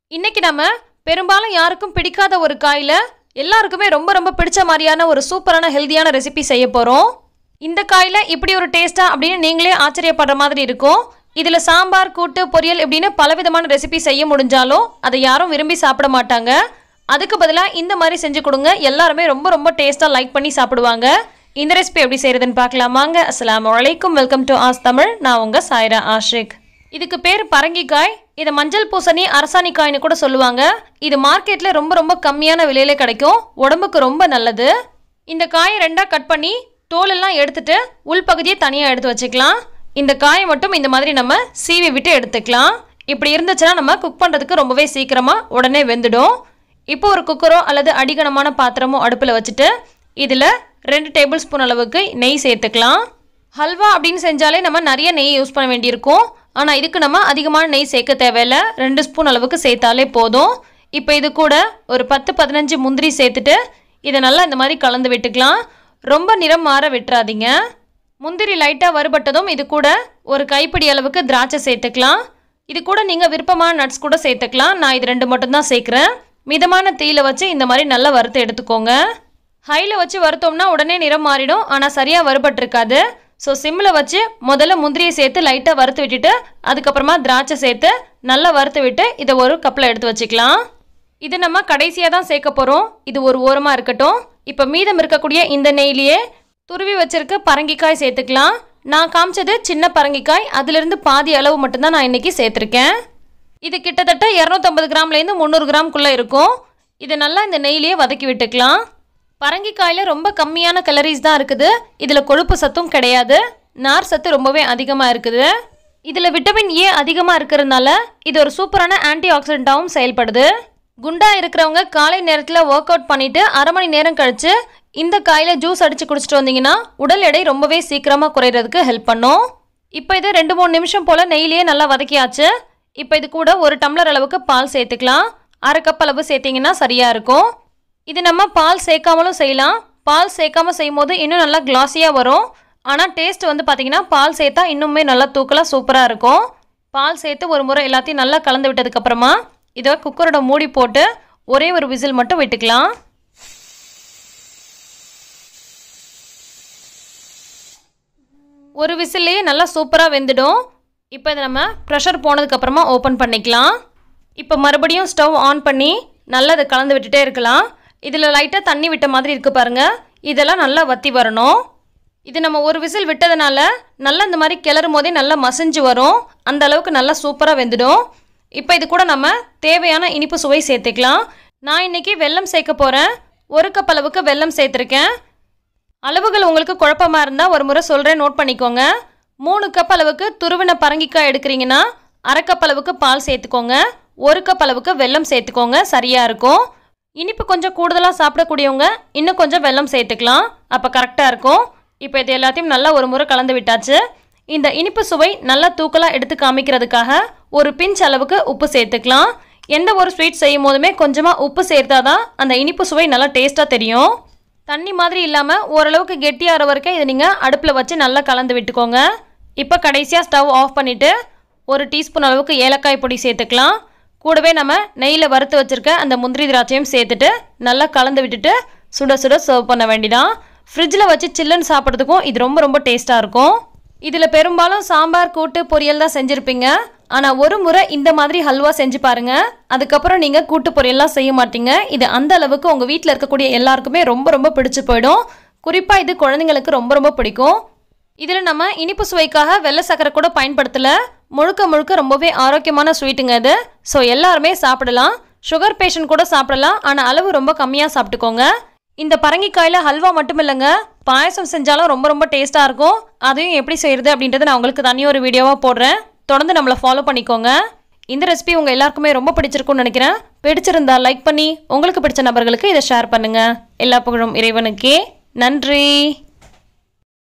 இன்னைக்கு நம்ம பெரும்பாலும் யாருக்கும் பிடிக்காத ஒரு காயில் எல்லாருக்குமே ரொம்ப ரொம்ப பிடிச்ச மாதிரியான ஒரு சூப்பரான ஹெல்தியான ரெசிபி செய்ய போகிறோம் இந்த காயில் இப்படி ஒரு டேஸ்டா அப்படின்னு நீங்களே ஆச்சரியப்படுற மாதிரி இருக்கும் இதில் சாம்பார் கூட்டு பொரியல் இப்படின்னு பலவிதமான ரெசிபி செய்ய முடிஞ்சாலும் அதை யாரும் விரும்பி சாப்பிட மாட்டாங்க அதுக்கு பதிலாக இந்த மாதிரி செஞ்சு கொடுங்க எல்லாருமே ரொம்ப ரொம்ப டேஸ்ட்டாக லைக் பண்ணி சாப்பிடுவாங்க இந்த ரெசிபி எப்படி செய்கிறதுன்னு பார்க்கலாமாங்க அஸ்ஸலாமு அலைக்கும் வெல்கம் டு ஆஸ் தமிழ் நான் உங்கள் சாய்ரா ஆஷிக் இதுக்கு பேர் பரங்கிக்காய் இதை மஞ்சள் பூசணி அரசாணிக்காய்னு கூட சொல்லுவாங்க இது மார்க்கெட்டில் ரொம்ப ரொம்ப கம்மியான விலையில கிடைக்கும் உடம்புக்கு ரொம்ப நல்லது இந்த காயை ரெண்டாக கட் பண்ணி தோலெல்லாம் எடுத்துட்டு உள்பகுதியை தனியாக எடுத்து வச்சுக்கலாம் இந்த காயை மட்டும் இந்த மாதிரி நம்ம சீவி விட்டு எடுத்துக்கலாம் இப்படி இருந்துச்சுன்னா நம்ம குக் பண்ணுறதுக்கு ரொம்பவே சீக்கிரமாக உடனே வெந்துடும் இப்போ ஒரு குக்கரோ அல்லது அடிகனமான பாத்திரமோ அடுப்பில் வச்சுட்டு இதில் ரெண்டு டேபிள் ஸ்பூன் அளவுக்கு நெய் சேர்த்துக்கலாம் ஹல்வா அப்படின்னு செஞ்சாலே நம்ம நிறைய நெய் யூஸ் பண்ண வேண்டியிருக்கும் ஆனால் இதுக்கு நம்ம அதிகமான நெய் சேர்க்க தேவையில்ல ரெண்டு ஸ்பூன் அளவுக்கு சேர்த்தாலே போதும் இப்போ இது கூட ஒரு பத்து பதினஞ்சு முந்திரி சேர்த்துட்டு இதை நல்லா இந்த மாதிரி கலந்து விட்டுக்கலாம் ரொம்ப நிறம் மாற விட்டுறாதீங்க முந்திரி லைட்டாக வறுபட்டதும் இது கூட ஒரு கைப்பிடி அளவுக்கு திராட்சை சேர்த்துக்கலாம் இது கூட நீங்கள் விருப்பமான நட்ஸ் கூட சேர்த்துக்கலாம் நான் இது ரெண்டு மட்டும்தான் சேர்க்குறேன் மிதமான தீயில வச்சு இந்த மாதிரி நல்லா வறுத்து எடுத்துக்கோங்க ஹையில் வச்சு வறுத்தோம்னா உடனே நிறம் மாறிடும் ஆனால் சரியாக வறுபட்டிருக்காது ஸோ சிம்மில் வச்சு முதல்ல முந்திரியை சேர்த்து லைட்டாக வறுத்து விட்டுட்டு அதுக்கப்புறமா திராட்சை சேர்த்து நல்லா வறுத்து விட்டு இதை ஒரு கப்பில் எடுத்து வச்சுக்கலாம் இது நம்ம கடைசியாக தான் சேர்க்க போகிறோம் இது ஒரு ஓரமாக இருக்கட்டும் இப்போ மீதம் இருக்கக்கூடிய இந்த நெய்லியே துருவி வச்சிருக்க பரங்கிக்காய் சேர்த்துக்கலாம் நான் காமிச்சது சின்ன பரங்கிக்காய் அதிலிருந்து பாதி அளவு மட்டும்தான் நான் இன்றைக்கி சேர்த்துருக்கேன் இது கிட்டத்தட்ட இரநூத்தம்பது கிராம்லேருந்து முந்நூறு கிராம்குள்ளே இருக்கும் இதை நல்லா இந்த நெய்லியே வதக்கி விட்டுக்கலாம் பரங்கிக்காயில் ரொம்ப கம்மியான கலரிஸ் தான் இருக்குது இதில் கொழுப்பு சத்தும் கிடையாது நார் சத்து ரொம்பவே அதிகமாக இருக்குது இதில் விட்டமின் ஏ அதிகமாக இருக்கிறதுனால இது ஒரு சூப்பரான ஆன்டி ஆக்சிடென்ட்டாகவும் செயல்படுது குண்டா இருக்கிறவங்க காலை நேரத்தில் ஒர்க் அவுட் பண்ணிவிட்டு அரை மணி நேரம் கழித்து இந்த காயில் ஜூஸ் அடித்து குடிச்சிட்டு வந்தீங்கன்னா உடல் எடை ரொம்பவே சீக்கிரமாக குறையிறதுக்கு ஹெல்ப் பண்ணும் இப்போ இது ரெண்டு மூணு நிமிஷம் போல் நெய்லியே நல்லா வதக்கியாச்சு இப்போ இது கூட ஒரு டம்ளர் அளவுக்கு பால் சேர்த்துக்கலாம் அரை கப் அளவு சேர்த்திங்கன்னா சரியாக இருக்கும் இது நம்ம பால் சேர்க்காமலும் செய்யலாம் பால் சேர்க்காம செய்யும் போது இன்னும் நல்லா கிளாஸியாக வரும் ஆனால் டேஸ்ட் வந்து பார்த்திங்கன்னா பால் சேர்த்தா இன்னுமே நல்லா தூக்கலாக சூப்பராக இருக்கும் பால் சேர்த்து ஒரு முறை எல்லாத்தையும் நல்லா கலந்து விட்டதுக்கப்புறமா இதை குக்கரோட மூடி போட்டு ஒரே ஒரு விசில் மட்டும் விட்டுக்கலாம் ஒரு விசில்லையே நல்லா சூப்பராக வெந்துடும் இப்போ இதை நம்ம ப்ரெஷர் போனதுக்கப்புறமா ஓப்பன் பண்ணிக்கலாம் இப்போ மறுபடியும் ஸ்டவ் ஆன் பண்ணி நல்லா இதை கலந்து விட்டுட்டே இருக்கலாம் இதில் லைட்டாக தண்ணி விட்ட மாதிரி இருக்குது பாருங்கள் இதெல்லாம் நல்லா வற்றி வரணும் இது நம்ம ஒரு விசில் விட்டதுனால நல்லா இந்த மாதிரி கிளறும் போதே நல்லா மசிஞ்சு வரும் அந்த அளவுக்கு நல்லா சூப்பராக வெந்துடும் இப்போ இது கூட நம்ம தேவையான இனிப்பு சுவை சேர்த்துக்கலாம் நான் இன்றைக்கி வெல்லம் சேர்க்க போகிறேன் ஒரு கப் அளவுக்கு வெல்லம் சேர்த்துருக்கேன் அளவுகள் உங்களுக்கு குழப்பமாக இருந்தால் ஒரு முறை சொல்கிறேன் நோட் பண்ணிக்கோங்க மூணு கப் அளவுக்கு துருவின பரங்கிக்காய் எடுக்கிறீங்கன்னா அரை கப் அளவுக்கு பால் சேர்த்துக்கோங்க ஒரு கப் அளவுக்கு வெல்லம் சேர்த்துக்கோங்க சரியாக இருக்கும் இனிப்பு கொஞ்சம் கூடுதலாக சாப்பிடக்கூடியவங்க இன்னும் கொஞ்சம் வெல்லம் சேர்த்துக்கலாம் அப்போ கரெக்டாக இருக்கும் இப்போ இது எல்லாத்தையும் நல்லா ஒரு முறை கலந்து விட்டாச்சு இந்த இனிப்பு சுவை நல்லா தூக்கலாக எடுத்து காமிக்கிறதுக்காக ஒரு பிஞ்ச் அளவுக்கு உப்பு சேர்த்துக்கலாம் எந்த ஒரு ஸ்வீட் செய்யும் போதுமே கொஞ்சமாக உப்பு சேர்த்தா தான் அந்த இனிப்பு சுவை நல்லா டேஸ்ட்டாக தெரியும் தண்ணி மாதிரி இல்லாமல் ஓரளவுக்கு கெட்டியாகிற வரைக்கும் இதை நீங்கள் அடுப்பில் வச்சு நல்லா கலந்து விட்டுக்கோங்க இப்போ கடைசியாக ஸ்டவ் ஆஃப் பண்ணிவிட்டு ஒரு டீஸ்பூன் அளவுக்கு ஏலக்காய் பொடி சேர்த்துக்கலாம் கூடவே நம்ம நெய்யில் வறுத்து வச்சுருக்க அந்த முந்திரி திராட்சையும் சேர்த்துட்டு நல்லா கலந்து விட்டுட்டு சுட சுட சர்வ் பண்ண வேண்டிதான் ஃப்ரிட்ஜில் வச்சு சில்லுன்னு சாப்பிட்றதுக்கும் இது ரொம்ப ரொம்ப டேஸ்ட்டாக இருக்கும் இதில் பெரும்பாலும் சாம்பார் கூட்டு பொரியல் தான் செஞ்சுருப்பீங்க ஆனால் ஒரு முறை இந்த மாதிரி ஹல்வா செஞ்சு பாருங்க அதுக்கப்புறம் நீங்கள் கூட்டு பொரியல்லாம் செய்ய மாட்டீங்க இது அந்த அளவுக்கு உங்கள் வீட்டில் இருக்கக்கூடிய எல்லாருக்குமே ரொம்ப ரொம்ப பிடிச்சு போயிடும் குறிப்பாக இது குழந்தைங்களுக்கு ரொம்ப ரொம்ப பிடிக்கும் இதில் நம்ம இனிப்பு சுவைக்காக வெள்ளை சக்கரை கூட பயன்படுத்தலை முழுக்க முழுக்க ரொம்பவே ஆரோக்கியமான ஸ்வீட்டுங்க இது ஸோ எல்லாருமே சாப்பிடலாம் சுகர் பேஷண்ட் கூட சாப்பிடலாம் ஆனால் அளவு ரொம்ப கம்மியாக சாப்பிட்டுக்கோங்க இந்த பரங்கிக்காயில் ஹல்வா மட்டும் இல்லைங்க பாயசம் செஞ்சாலும் ரொம்ப ரொம்ப டேஸ்ட்டாக இருக்கும் அதையும் எப்படி செய்கிறது அப்படின்றத நான் உங்களுக்கு தனியாக ஒரு வீடியோவாக போடுறேன் தொடர்ந்து நம்மளை ஃபாலோ பண்ணிக்கோங்க இந்த ரெசிபி உங்கள் எல்லாருக்குமே ரொம்ப பிடிச்சிருக்கும்னு நினைக்கிறேன் பிடிச்சிருந்தா லைக் பண்ணி உங்களுக்கு பிடிச்ச நபர்களுக்கு இதை ஷேர் பண்ணுங்கள் எல்லா புகழும் இறைவனுக்கே நன்றி